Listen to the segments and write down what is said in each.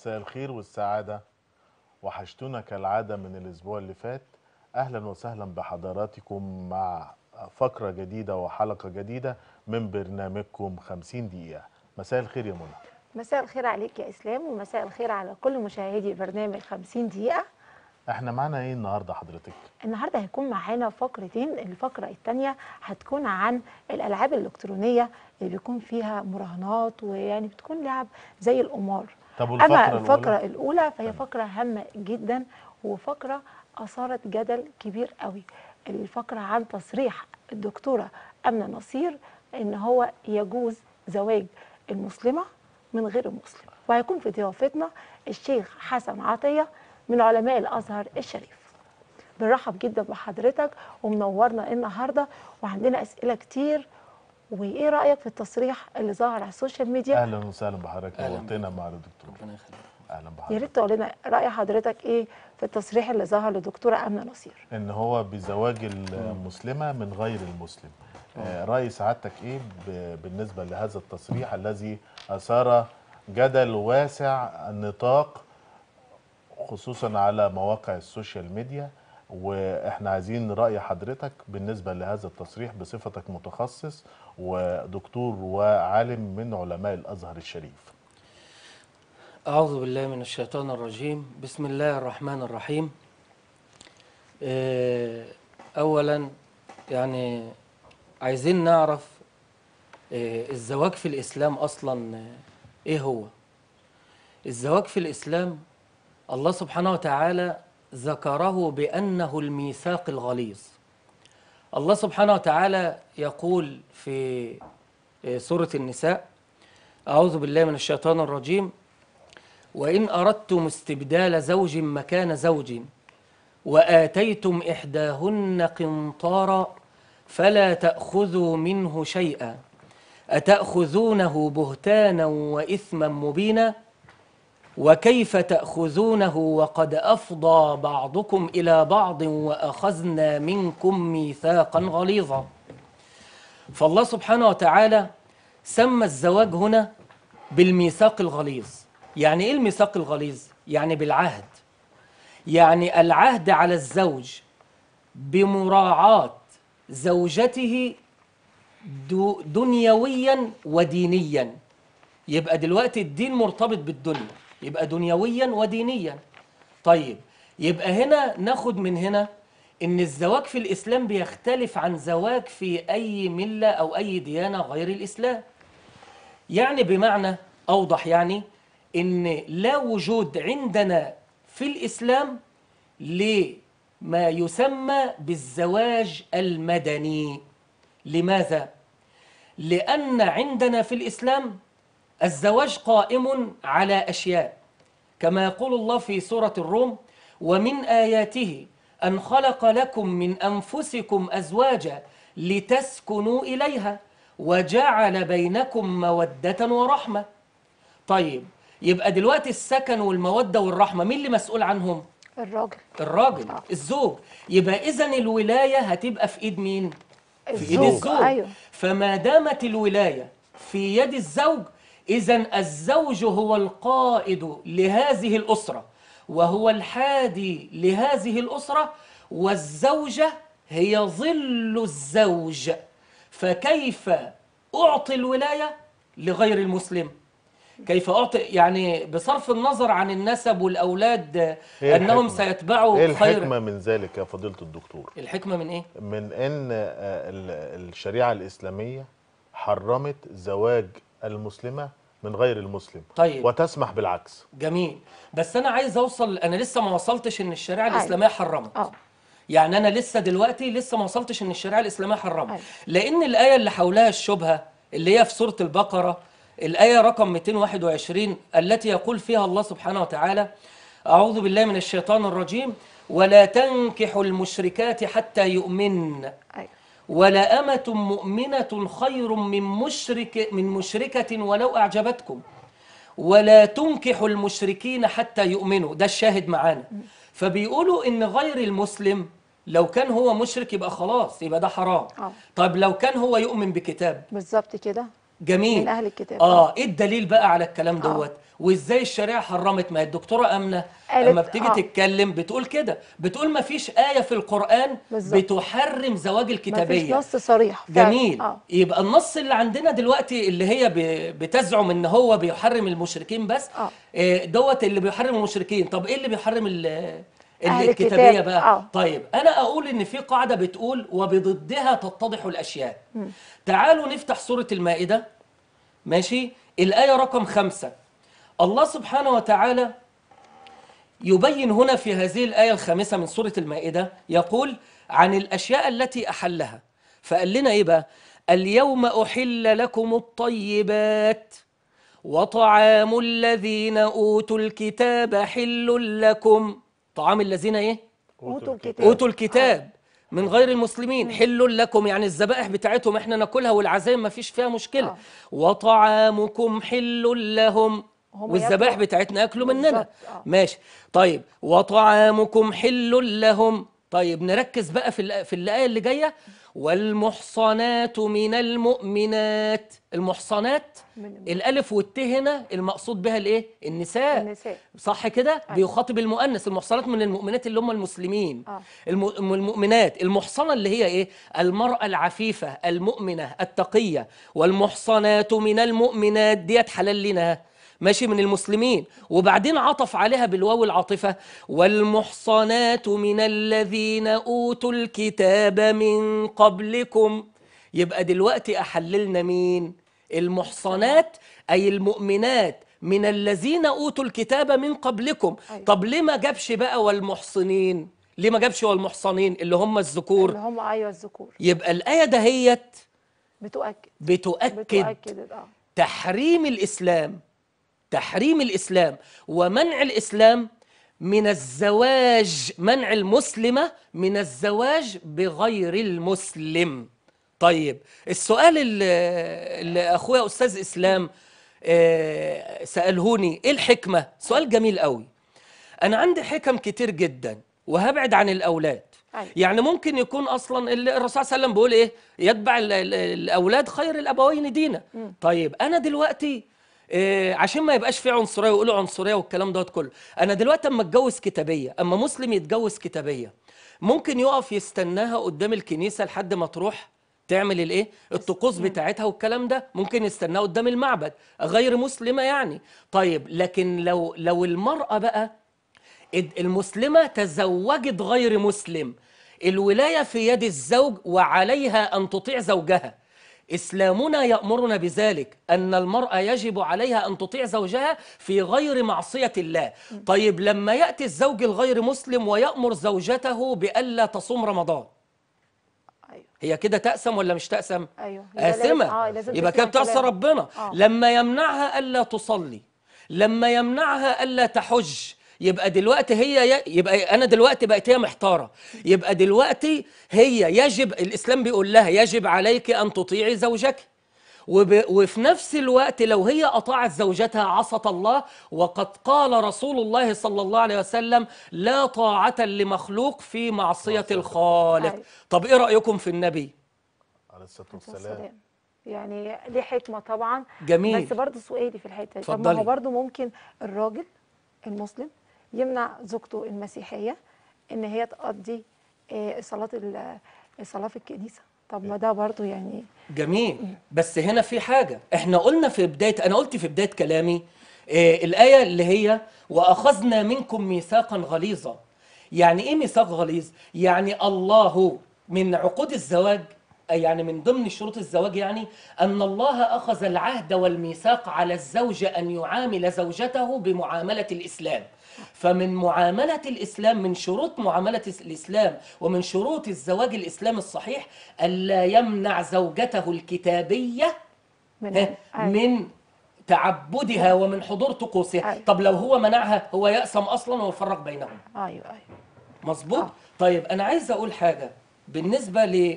مساء الخير والسعادة وحشتونا كالعادة من الأسبوع اللي فات أهلا وسهلا بحضراتكم مع فقرة جديدة وحلقة جديدة من برنامجكم 50 دقيقة مساء الخير يا منى مساء الخير عليك يا اسلام ومساء الخير على كل مشاهدي برنامج 50 دقيقه احنا معانا ايه النهاردة حضرتك؟ النهارده هيكون معانا فقرتين الفقره الثانيه هتكون عن الالعاب الالكترونيه اللي بيكون فيها مراهنات ويعني بتكون لعب زي القمار طب والفقرة اما الأولى؟ الفقره الاولى فهي فقره هامه جدا وفقره اثارت جدل كبير قوي الفقره عن تصريح الدكتوره امنه نصير ان هو يجوز زواج المسلمه من غير المسلم وهيكون في ضيافتنا الشيخ حسن عطيه من علماء الازهر الشريف بنرحب جدا بحضرتك ومنورنا النهارده وعندنا اسئله كتير وايه رايك في التصريح اللي ظهر على السوشيال ميديا أهلا وسهلا بحضرتك أهلا نورتنا مع الدكتور ربنا يخليك أهلا يا بحضرتك ريت تقول لنا راي حضرتك ايه في التصريح اللي ظهر لدكتوره امنه نصير إن هو بزواج المسلمة من غير المسلم آه، رأي سعادتك إيه ب- بالنسبة لهذا التصريح الذي أثار جدل واسع النطاق خصوصا على مواقع السوشيال ميديا واحنا عايزين رأي حضرتك بالنسبة لهذا التصريح بصفتك متخصص ودكتور وعالم من علماء الأزهر الشريف أعوذ بالله من الشيطان الرجيم بسم الله الرحمن الرحيم آه، أولا يعني عايزين نعرف آه، الزواج في الإسلام أصلا آه، إيه هو الزواج في الإسلام الله سبحانه وتعالى ذكره بأنه الميثاق الغليظ الله سبحانه وتعالى يقول في آه، سورة النساء أعوذ بالله من الشيطان الرجيم وإن أردتم استبدال زوج مكان زوج وآتيتم إحداهن قنطارا فلا تأخذوا منه شيئا أتأخذونه بهتانا وإثما مبينا وكيف تأخذونه وقد أفضى بعضكم إلى بعض وأخذنا منكم ميثاقا غليظا فالله سبحانه وتعالى سمى الزواج هنا بالميثاق الغليظ يعني ايه الميثاق الغليظ يعني بالعهد يعني العهد على الزوج بمراعاة زوجته دو- دنيويا ودينيا يبقى دلوقتي الدين مرتبط بالدنيا يبقى دنيويا ودينيا طيب يبقى هنا ناخد من هنا ان الزواج في الاسلام بيختلف عن زواج في اي مله او اي ديانه غير الاسلام يعني بمعنى اوضح يعني ان لا وجود عندنا في الاسلام لما يسمى بالزواج المدني لماذا لان عندنا في الاسلام الزواج قائم على اشياء كما يقول الله في سوره الروم ومن اياته ان خلق لكم من انفسكم ازواجا لتسكنوا اليها وجعل بينكم موده ورحمه طيب يبقى دلوقتي السكن والموده والرحمه مين اللي مسؤول عنهم الراجل الراجل الزوج يبقى اذا الولايه هتبقى في ايد مين في ايد الزوج، الزوج أيوه. فما دامت الولايه في يد الزوج اذا الزوج هو القائد لهذه الاسره وهو الحادي لهذه الاسره والزوجه هي ظل الزوج فكيف اعطي الولايه لغير المسلم كيف اعطي يعني بصرف النظر عن النسب والاولاد إيه انهم الحكمة؟ سيتبعوا ايه خير الحكمة من ذلك يا فضيلة الدكتور الحكمه من ايه من ان آه، ال- الشريعة الإسلامية حرمت زواج المسلمة من غير المسلم طيب. وتسمح بالعكس جميل بس انا عايز اوصل انا لسه ما وصلتش ان الشريعه أيوة. الاسلاميه حرمت اه يعني انا لسه دلوقتي لسه ما وصلتش ان الشريعه الاسلاميه حرمت أيوة. لان الايه اللي حولها الشبهه اللي هي في سوره البقره الايه رقم 221 التي يقول فيها الله سبحانه وتعالى اعوذ بالله من الشيطان الرجيم ولا تنكحوا المشركات حتى يؤمن ايوه ولا أمة مؤمنة خير من مشرك من مشركة ولو أعجبتكم ولا تنكحوا المشركين حتى يؤمنوا ده الشاهد معانا فبيقولوا إن غير المسلم لو كان هو مشرك يبقى خلاص يبقى ده حرام آه. طيب لو كان هو يؤمن بكتاب بالظبط كده جميل من أهل الكتاب. اه ايه الدليل بقى على الكلام آه. دوت وازاي الشريعه حرمت ما هي الدكتوره امنه قالت- لما بتيجي آه. تتكلم بتقول كده بتقول ما فيش ايه في القران بالظبط. بتحرم زواج ما فيش الكتابيه نص صريح فعلا. جميل اه يبقى النص اللي عندنا دلوقتي اللي هي ب- بتزعم ان هو بيحرم المشركين بس آه. آه، دوت اللي بيحرم المشركين طب ايه اللي بيحرم ال- أهل الكتابيه الكتاب. بقى آه. طيب انا اقول ان في قاعده بتقول وبضدها تتضح الاشياء تعالوا نفتح سوره المائده ماشي الايه رقم خمسة الله سبحانه وتعالى يبين هنا في هذه الآية الخامسة من سورة المائدة يقول عن الأشياء التي أحلها فقال لنا إيه بقى اليوم أحل لكم الطيبات وطعام الذين أوتوا الكتاب حل لكم طعام الذين إيه اوتوا الكتاب أوتوا الكتاب من غير المسلمين حل لكم يعني الذبائح بتاعتهم احنا ناكلها والعزايم ما فيش فيها مشكلة آه. وطعامكم حل لهم هم والذبائح ياكلوا- بتاعتنا ياكلوا مننا بالظبط، آه. ماشي طيب وطعامكم حل لهم طيب نركز بقى في الآ- في الآية اللي جاية والمحصنات من المؤمنات المحصنات من الم- الألف والت هنا المقصود بها الإيه النساء النساء. صح كده بيخاطب المؤنث المحصنات من المؤمنات اللي هم المسلمين آه. الم- المؤمنات المحصنة اللي هي إيه المرأة العفيفة المؤمنة التقية والمحصنات من المؤمنات ديت حلال لنا ماشي من المسلمين وبعدين عطف عليها بالواو العاطفة والمحصنات من الذين أوتوا الكتاب من قبلكم يبقى دلوقتي أحللنا مين المحصنات أي المؤمنات من الذين أوتوا الكتاب من قبلكم أيوة. طب ليه ما جابش بقى والمحصنين ليه ما جابش والمحصنين اللي هم الذكور اللي هم ايوه الذكور يبقى الآية دهيت بتؤكد بتؤكد بتؤكد اه تحريم الإسلام تحريم الإسلام ومنع الإسلام من الزواج منع المسلمة من الزواج بغير المسلم طيب السؤال اللي, اللي أخويا أستاذ إسلام آه، سألهوني إيه الحكمة سؤال جميل قوي أنا عندي حكم كتير جدا وهبعد عن الأولاد أيوة. يعني ممكن يكون اصلا ال- الرسول صلى الله عليه وسلم بيقول ايه يتبع ال- ال- الاولاد خير الابوين دينا طيب انا دلوقتي إيه عشان ما يبقاش في عنصريه ويقولوا عنصريه والكلام دوت كله انا دلوقتي اما اتجوز كتابيه اما مسلم يتجوز كتابيه ممكن يقف يستناها قدام الكنيسه لحد ما تروح تعمل الايه الطقوس بتاعتها والكلام ده ممكن يستناها قدام المعبد غير مسلمه يعني طيب لكن لو لو المراه بقى اد- المسلمة تزوجت غير مسلم الولاية في يد الزوج وعليها أن تطيع زوجها إسلامنا يأمرنا بذلك أن المرأة يجب عليها أن تطيع زوجها في غير معصية الله طيب لما يأتي الزوج الغير مسلم ويأمر زوجته بألا تصوم رمضان ايوه هي كده تأسم ولا مش تأسم؟ أيوة. يبقى لازم- آثمة آه، لازم يبقى تسمع كده بتعصي كلامه. ربنا آه. لما يمنعها ألا تصلي لما يمنعها ألا تحج يبقى دلوقتي هي يبقى أنا دلوقتي بقت هي محتارة يبقى دلوقتي هي يجب الإسلام بيقول لها يجب عليك أن تطيعي زوجك وب... وفي نفس الوقت لو هي أطاعت زوجتها عصت الله وقد قال رسول الله صلى الله عليه وسلم لا طاعة لمخلوق في معصية الخالق أيوة. طب إيه رأيكم في النبي؟ عليه الصلاه والسلام السلام يعني ليه حكمه طبعا جميل. بس برضه سؤالي في الحته دي طب ما اتفضلي. هو برضه ممكن الراجل المسلم يمنع زوجته المسيحيه ان هي تقضي آه، صلاه ال- الصلاه في الكنيسه طب ما ده برضه يعني جميل بس هنا في حاجة احنا قلنا في بداية انا قلت في بداية كلامي اه الآية اللي هي وأخذنا منكم ميثاقا غليظا يعني ايه ميثاق غليظ يعني الله من عقود الزواج أي يعني من ضمن شروط الزواج يعني أن الله أخذ العهد والميثاق على الزوج أن يعامل زوجته بمعاملة الإسلام فمن معاملة الإسلام من شروط معاملة الإسلام ومن شروط الزواج الإسلامي الصحيح ألا يمنع زوجته الكتابية من ها، أيوة. من تعبدها ومن حضور طقوسها أيوة. طب لو هو منعها هو يأسم أصلا ويفرق بينهم ايوه ايوه مظبوط آه. طيب انا عايز اقول حاجه بالنسبه ل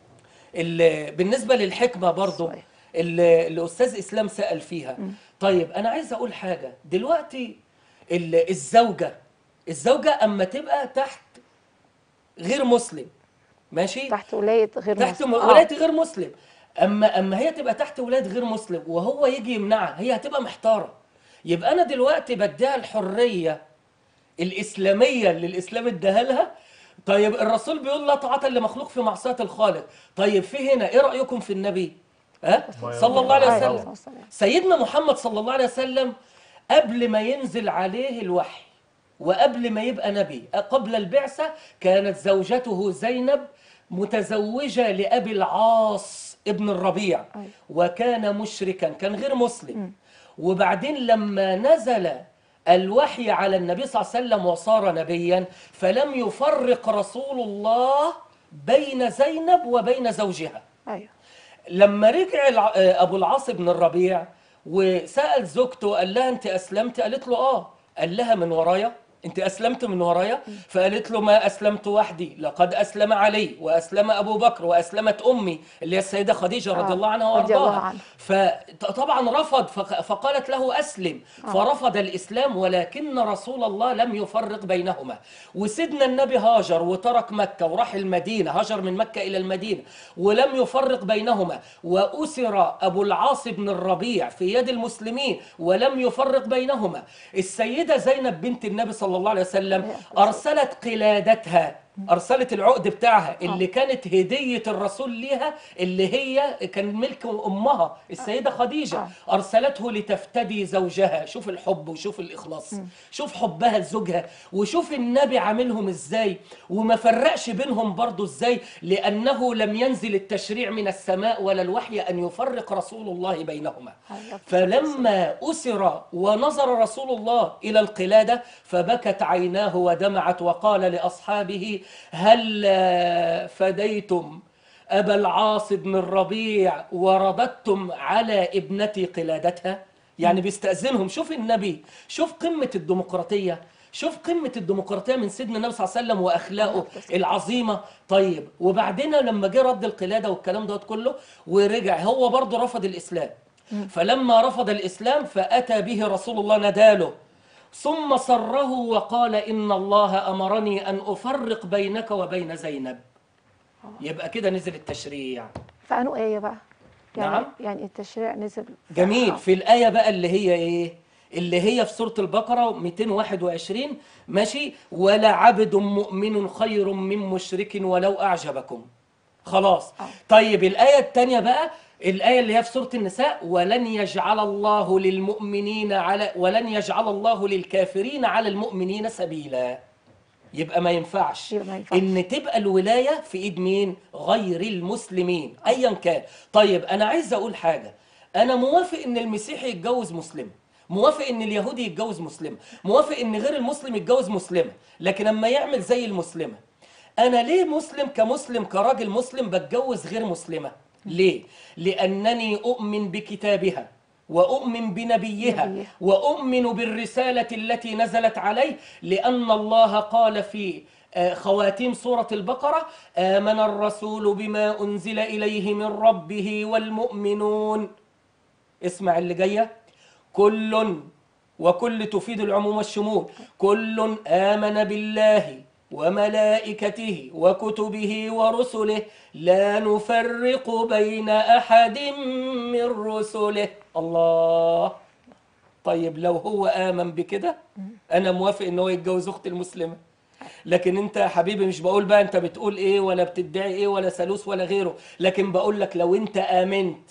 ال- بالنسبه للحكمه برضو صحيح. اللي اللي استاذ اسلام سال فيها طيب انا عايز اقول حاجه دلوقتي ال- الزوجه الزوجه اما تبقى تحت غير مسلم ماشي تحت ولايه غير تحت مسلم. م- آه. ولايه غير مسلم اما اما هي تبقى تحت ولاد غير مسلم وهو يجي يمنعها هي هتبقى محتاره يبقى انا دلوقتي بديها الحريه الاسلاميه اللي الاسلام اداها لها طيب الرسول بيقول لا طاعه لمخلوق في معصيه الخالق طيب في هنا ايه رايكم في النبي ها صلى الله عليه عليه وسلم الصلاة والسلام. سيدنا محمد صلى الله عليه وسلم قبل ما ينزل عليه الوحي وقبل ما يبقى نبي قبل البعثة كانت زوجته زينب متزوجة لأبي العاص ابن الربيع أيوة. وكان مشركا كان غير مسلم وبعدين لما نزل الوحي على النبي صلى الله عليه وسلم وصار نبيا فلم يفرق رسول الله بين زينب وبين زوجها ايوه لما رجع الع- آه، ابو العاص بن الربيع وسال زوجته قال لها انت اسلمت قالت له اه قال لها من ورايا انت اسلمت من ورايا فقالت له ما اسلمت وحدي لقد اسلم علي واسلم ابو بكر واسلمت امي اللي هي السيده خديجه رضي آه، الله عنها رضي الله وارضاها عنها. فطبعا رفض فق- فقالت له اسلم فرفض الاسلام ولكن رسول الله لم يفرق بينهما وسيدنا النبي هاجر وترك مكه وراح المدينه هاجر من مكه الى المدينه ولم يفرق بينهما واسر ابو العاص بن الربيع في يد المسلمين ولم يفرق بينهما السيده زينب بنت النبي صلى الله عليه وسلم ارسلت قلادتها ارسلت العقد بتاعها اللي كانت هديه الرسول ليها اللي هي كان ملك امها السيده خديجه آه. ارسلته لتفتدي زوجها شوف الحب وشوف الاخلاص شوف حبها لزوجها وشوف النبي عاملهم ازاي وما فرقش بينهم برضو ازاي لانه لم ينزل التشريع من السماء ولا الوحي ان يفرق رسول الله بينهما عليه فلما أسر ونظر رسول الله إلى القلادة فبكت عيناه ودمعت وقال لأصحابه هل فديتم أبا العاص بن الربيع ورددتم على ابنتي قلادتها يعني بيستأذنهم شوف النبي شوف قمة الديمقراطية شوف قمة الديمقراطية من سيدنا النبي صلى الله عليه وسلم وأخلاقه العظيمة طيب وبعدين لما جه رد القلادة والكلام دوت كله ورجع هو برضه رفض الإسلام فلما رفض الإسلام فأتى به رسول الله نداله ثم صره وقال إن الله أمرني أن أفرق بينك وبين زينب يبقى كده نزل التشريع فانو ايه بقى يعني نعم. يعني التشريع نزل جميل في الآية بقى اللي هي إيه اللي هي في سورة البقرة 221 ماشي ولا عبد مؤمن خير من مشرك ولو أعجبكم خلاص طيب الآية الثانية بقى الآية اللي هي في سورة النساء ولن يجعل الله للمؤمنين على ولن يجعل الله للكافرين على المؤمنين سبيلا يبقى ما ينفعش يبقى ما ينفعش. ان تبقى الولايه في ايد مين غير المسلمين ايا كان طيب انا عايز اقول حاجه انا موافق ان المسيحي يتجوز مسلم موافق ان اليهودي يتجوز مسلم موافق ان غير المسلم يتجوز مسلمه لكن اما يعمل زي المسلمه انا ليه مسلم كمسلم كراجل مسلم بتجوز غير مسلمه ليه لانني اؤمن بكتابها واؤمن بنبيها نبيها. وأؤمن بالرسالة التي نزلت عليه لأن الله قال في آه، خواتيم سورة البقرة آمن الرسول بما أنزل إليه من ربه والمؤمنون اسمع اللي جاية كل وكل تفيد العموم والشمول كل آمن بالله وملائكته وكتبه ورسله لا نفرق بين أحد من رسله الله طيب لو هو آمن بكده أنا موافق إن هو يتجوز أختي المسلمة لكن أنت يا حبيبي مش بقول بقى أنت بتقول إيه ولا بتدعي إيه ولا ثالوث ولا غيره لكن بقول لك لو أنت آمنت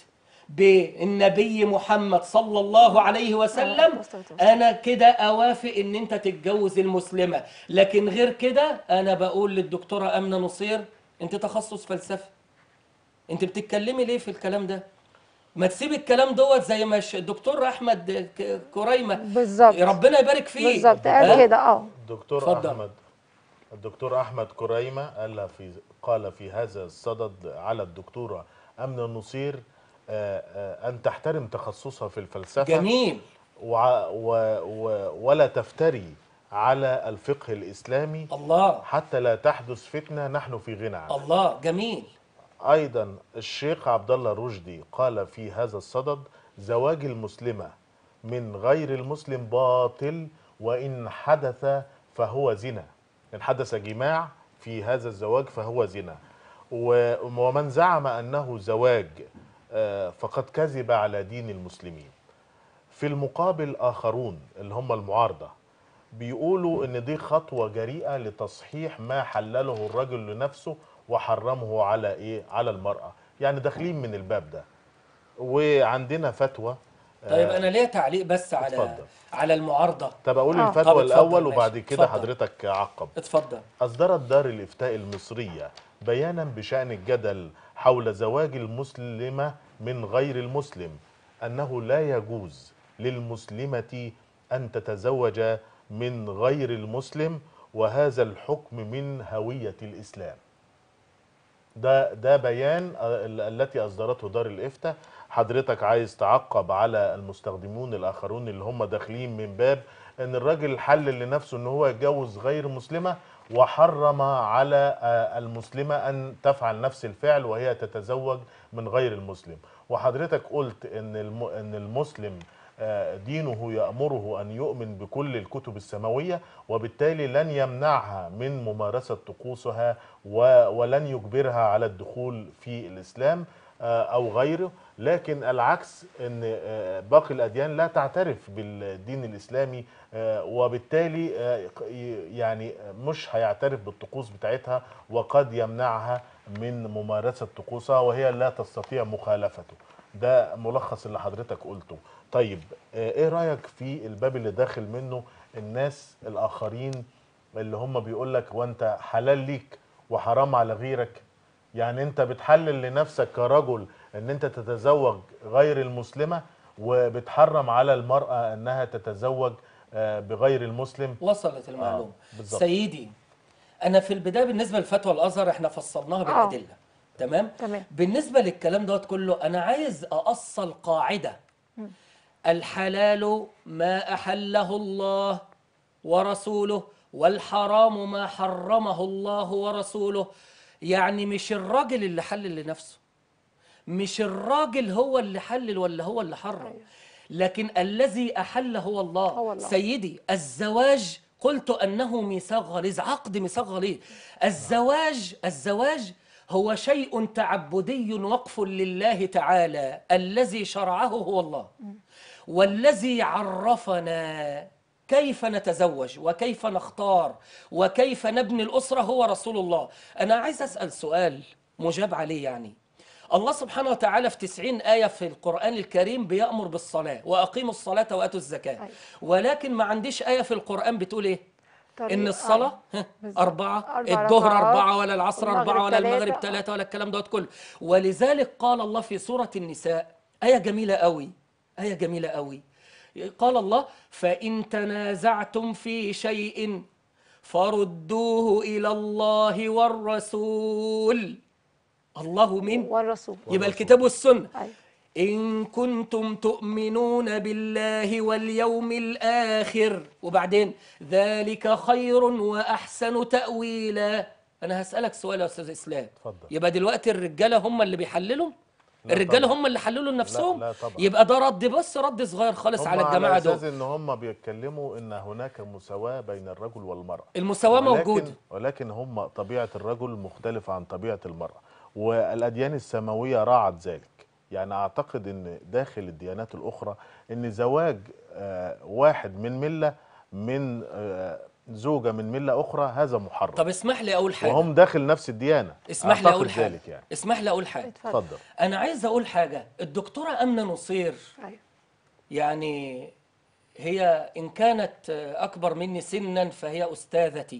بالنبي محمد صلى الله عليه وسلم أنا كده أوافق إن أنت تتجوز المسلمة لكن غير كده أنا بقول للدكتورة أمنة نصير أنت تخصص فلسفة أنت بتتكلمي ليه في الكلام ده؟ ما تسيب الكلام دوت زي ما الش- الدكتور احمد ك- كريمه بالظبط ربنا يبارك فيه بالظبط ها؟ قال كده اه الدكتور اتفضل. احمد الدكتور احمد كريمه قال في قال في هذا الصدد على الدكتوره امنه النصير آه، آه، ان تحترم تخصصها في الفلسفه جميل وع- و و ولا تفتري على الفقه الاسلامي الله حتى لا تحدث فتنه نحن في غنى عنها الله جميل ايضا الشيخ عبد الله رشدي قال في هذا الصدد زواج المسلمه من غير المسلم باطل وان حدث فهو زنا ان حدث جماع في هذا الزواج فهو زنا و- ومن زعم انه زواج آه، فقد كذب على دين المسلمين في المقابل آخرون اللي هم المعارضة بيقولوا إن دي خطوة جريئة لتصحيح ما حلله الرجل لنفسه وحرمه على إيه؟ على المرأة يعني داخلين من الباب ده وعندنا فتوى طيب انا ليا تعليق بس على اتفضل. على المعارضه طب أقول آه. طب الفتوى اتفضل، الأول ماشي. وبعد كده اتفضل. حضرتك عقب اتفضل أصدرت دار الإفتاء المصرية بيانا بشأن الجدل حول زواج المسلمة من غير المسلم أنه لا يجوز للمسلمة أن تتزوج من غير المسلم وهذا الحكم من هوية الإسلام ده ده بيان آه، ال- التي اصدرته دار الافتاء حضرتك عايز تعقب على المستخدمون الاخرون اللي هم داخلين من باب ان الراجل حلل لنفسه ان هو يتجوز غير مسلمه وحرم على آه، المسلمه ان تفعل نفس الفعل وهي تتزوج من غير المسلم وحضرتك قلت ان الم- ان المسلم آه، دينه يأمره أن يؤمن بكل الكتب السماوية وبالتالي لن يمنعها من ممارسة طقوسها و- ولن يجبرها على الدخول في الإسلام آه، أو غيره لكن العكس أن آه، باقي الأديان لا تعترف بالدين الإسلامي آه، وبالتالي آه، ي- يعني مش هيعترف بالطقوس بتاعتها وقد يمنعها من ممارسة طقوسها وهي لا تستطيع مخالفته ده ملخص اللي حضرتك قلته طيب آه، ايه رايك في الباب اللي داخل منه الناس الاخرين اللي هم بيقول لك وانت حلال ليك وحرام على غيرك يعني انت بتحلل لنفسك كرجل ان انت تتزوج غير المسلمه وبتحرم على المراه انها تتزوج آه، بغير المسلم وصلت المعلومه آه، بالظبط. سيدي انا في البدايه بالنسبه لفتوى الازهر احنا فصلناها بالادله تمام تمام. بالنسبه للكلام دوت كله انا عايز ااصل قاعده الحلال ما احله الله ورسوله والحرام ما حرمه الله ورسوله يعني مش الراجل اللي حلل لنفسه مش الراجل هو اللي حلل ولا هو اللي حرم لكن الذي أحل هو الله, هو الله. سيدي الزواج قلت أنه ميثاق غليظ عقد ميثاق غليظ الزواج الزواج هو شيء تعبدي وقف لله تعالى الذي شرعه هو الله والذي عرفنا كيف نتزوج وكيف نختار وكيف نبني الأسرة هو رسول الله أنا عايز أسأل سؤال مجاب عليه يعني الله سبحانه وتعالى في تسعين آية في القرآن الكريم بيأمر بالصلاة وأقيموا الصلاة وآتوا الزكاة أيوة. ولكن ما عنديش آية في القرآن بتقول إيه طريق- إن الصلاة آه. ها، بالظبط. أربعة أربع الظهر ركعات، أربعة ولا العصر والمغرب أربعة ولا تلاتة. المغرب ثلاثة ولا الكلام دوت كله ولذلك قال الله في سورة النساء آية جميلة قوي آية جميلة قوي قال الله فإن تنازعتم في شيء فردوه إلى الله والرسول الله من والرسول يبقى الكتاب والسنة أيوة. إن كنتم تؤمنون بالله واليوم الآخر وبعدين ذلك خير وأحسن تأويلا أنا هسألك سؤال يا أستاذ إسلام اتفضل. يبقى دلوقتي الرجالة هم اللي بيحللوا لا الرجالة طبعا. هم اللي حللوا لنفسهم لا طبعا. يبقى ده رد بس رد صغير خالص هم على الجماعة على اساس دول ان هم بيتكلموا ان هناك مساواه بين الرجل والمراه المساواة ولكن- موجودة ولكن هم طبيعه الرجل مختلفه عن طبيعه المراه والاديان السماويه راعت ذلك يعني اعتقد ان داخل الديانات الاخرى ان زواج آه، واحد من مله من آه، زوجه من مله اخرى هذا محرم طب اسمح لي أقول حاجة وهم داخل نفس الديانه اسمح لي أعتقد أقول حاجة ذلك يعني اسمح لي أقول حاجة اتفضل اتفضل أنا عايز أقول حاجة الدكتورة أمنة نصير أيوة. يعني هي إن كانت أكبر مني سنا فهي أستاذتي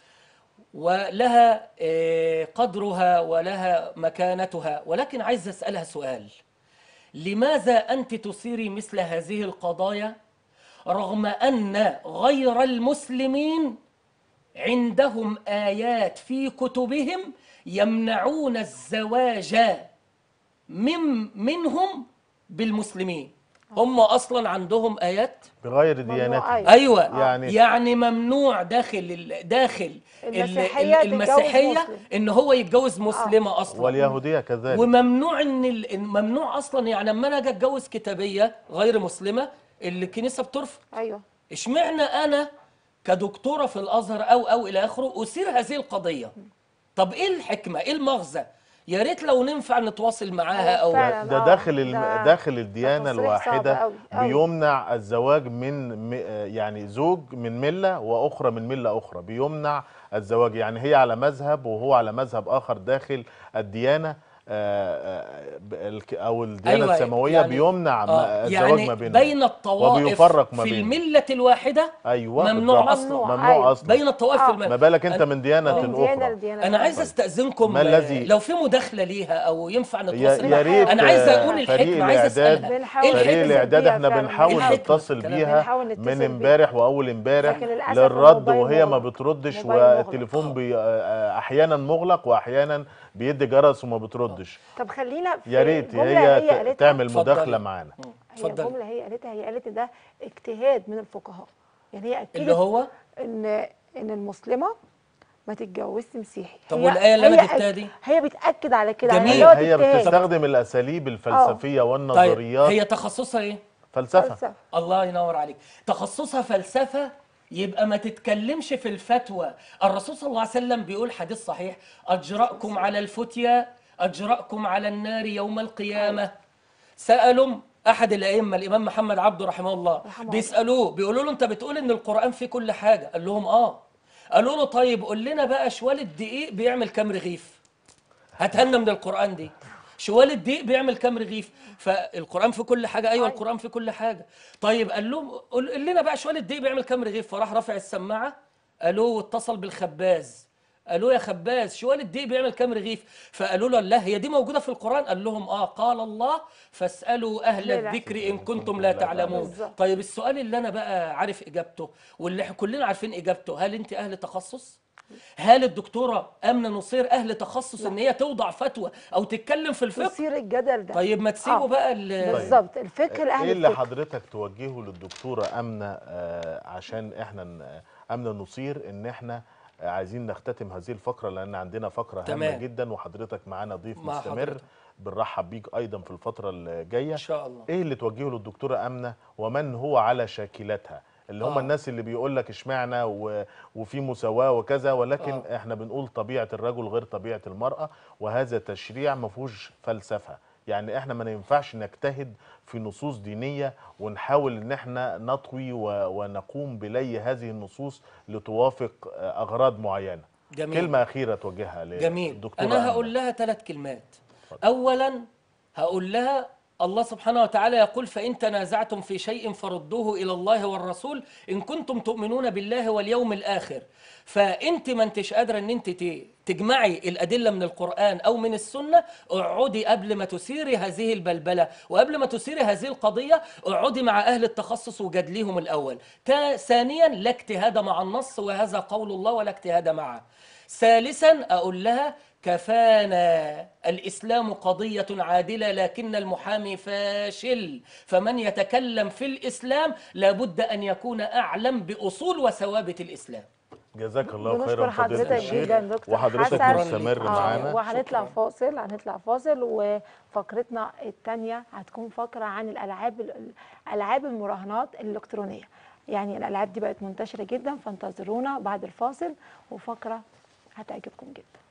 ولها آه، قدرها ولها مكانتها ولكن عايز أسألها سؤال لماذا أنت تصيري مثل هذه القضايا رغم أن غير المسلمين عندهم آيات في كتبهم يمنعون الزواج من منهم بالمسلمين هم اصلا عندهم ايات بغير ممنوع، ديانتهم أيوة. ايوه يعني- يعني يعني ممنوع داخل ال- داخل ال- المسيحية ال- تتجوز المسيحيه مسلم. ان هو يتجوز مسلمه اصلا واليهوديه كذلك وممنوع ان ال- إن ممنوع اصلا يعني لما انا اجي اتجوز كتابيه غير مسلمه اللي الكنيسه بترفض ايوه اشمعنى انا كدكتوره في الازهر او او الى اخره اثير هذه القضيه طب ايه الحكمه ايه المغزى يا ريت لو ننفع نتواصل معاها أو او فعلا. ده آه، داخل الم... ده- داخل الديانه تصريح صعب الواحده أوي، أوي. بيمنع الزواج من م... يعني زوج من مله واخرى من مله اخرى بيمنع الزواج يعني هي على مذهب وهو على مذهب اخر داخل الديانه آه، آه، ب- الك- او الديانه أيوة، السماويه يعني- بيمنع ما- آه الزواج يعني ما بينهم بين الطوائف وبيفرق ما في بينهم. المله الواحده ايوه ممنوع بالضبط. أصلاً. ممنوع أيوة. اصلا بين الطوائف آه. في ما المله بالك انت أنا- من ديانه من ديانه اخرى لديانه انا عايز طيب. استاذنكم ما آه، الذي- لو في مداخله ليها او ينفع يا نتواصل يا ريت انا عايز آه، اقول فريق الحكمه عايز الإعداد اسالها بنحاول ايه فريق الحكمه نتصل الاعداد بيها احنا فعلاً. بنحاول الحكمة. نتصل كلام. بيها بنحاول نتصل من بيها. امبارح واول امبارح لكن للأسف للرد الموبايل وهي ما مغلق. بتردش الموبايل مغلق. والتليفون بي آه، احيانا مغلق واحيانا بيدي جرس وما بتردش طب خلينا في يا ريت جملة هي ت- قالتها تعمل اتفضلي. مداخله معانا هي اتفضلي. الجمله هي قالتها هي قالت ده اجتهاد من الفقهاء يعني هي اكدت اللي هو ان ان المسلمه ما تتجوزش مسيحي طب هي- والآية اللي أنا هي جبتها أك- دي؟ هي بتاكد على كده جميل. يعني اللي هو هي اجتهاد. بتستخدم الاساليب الفلسفيه طيب والنظريات هي تخصصها ايه فلسفه فلسفة. الله ينور عليك تخصصها فلسفة يبقى ما تتكلمش في الفتوى الرسول صلى الله عليه وسلم بيقول حديث صحيح أجرأكم على الفتيا أجرأكم على النار يوم القيامة سألوا أحد الأئمة الإمام محمد عبده رحمه الله رحمه الله. بيسألوه بيقولوا له أنت بتقول إن القرآن فيه كل حاجة قال لهم آه قالوا له طيب قول لنا بقى شوال الدقيق بيعمل كام رغيف هاتها من القرآن دي شوال الدقيق بيعمل كام رغيف فالقرآن في كل حاجة أيوة القرآن في كل حاجة طيب قال لهم قول لنا بقى شوال الدقيق بيعمل كام رغيف فراح رافع السماعة قالوا واتصل بالخباز قالوا يا خباز شوال الدقيق بيعمل كام رغيف فقالوا له لا هي دي موجودة في القرآن قال لهم اه قال الله فاسألوا أهل لا، لا. الذكر إن كنتم لا تعلمون بالظبط. طيب السؤال اللي أنا بقى عارف إجابته واللي إحنا كلنا عارفين إجابته هل أنت أهل تخصص؟ هل الدكتورة أمنة نصير أهل تخصص إن هي توضع فتوى أو تتكلم في الفقه؟ تثير الجدل ده طيب ما تسيبوا آه. بقى ال- بالظبط الفكر ايه اهل اللي الفكر حضرتك توجهه للدكتوره امنه آه، عشان احنا ن- امنه نصير ان احنا آه، عايزين نختتم هذه الفقره لان عندنا فقره هامه تمام. جدا وحضرتك معانا ضيف مع مستمر حضرتك. بنرحب بيك ايضا في الفتره الجايه إن شاء الله ايه اللي توجهه للدكتوره امنه ومن هو على شاكلتها اللي هم آه. الناس اللي بيقول لك اشمعنى و... وفي مساواه وكذا ولكن آه. احنا بنقول طبيعه الرجل غير طبيعه المراه وهذا تشريع ما فيهوش فلسفه يعني احنا ما ينفعش نجتهد في نصوص دينيه ونحاول ان احنا نطوي و... ونقوم بلي هذه النصوص لتوافق آه، اغراض معينه جميل كلمه اخيره توجهها جميل للدكتوره انا أمنة. هقول لها ثلاث كلمات اولا هقول لها الله سبحانه وتعالى يقول فان تنازعتم في شيء فردوه الى الله والرسول ان كنتم تؤمنون بالله واليوم الاخر فانت ما انتش قادره ان انت ت- تجمعي الادله من القران او من السنه اقعدي قبل ما تثيري هذه البلبله وقبل ما تثيري هذه القضيه اقعدي مع اهل التخصص وجادليهم الاول تا- ثانيا لا اجتهاد مع النص وهذا قول الله ولا اجتهاد معه ثالثا أقول لها كفانا الإسلام قضية عادلة لكن المحامي فاشل فمن يتكلم في الإسلام لابد أن يكون أعلم بأصول وثوابت الإسلام جزاك الله بنشكر خيرا فضيله حضرتك الشيخ جدا دكتور وحضرتك حسن. مستمر آه، معانا وهنطلع شكراً. فاصل هنطلع فاصل وفقرتنا الثانيه هتكون فقره عن الالعاب الالعاب المراهنات الالكترونيه يعني الالعاب دي بقت منتشره جدا فانتظرونا بعد الفاصل وفقره هتعجبكم جدا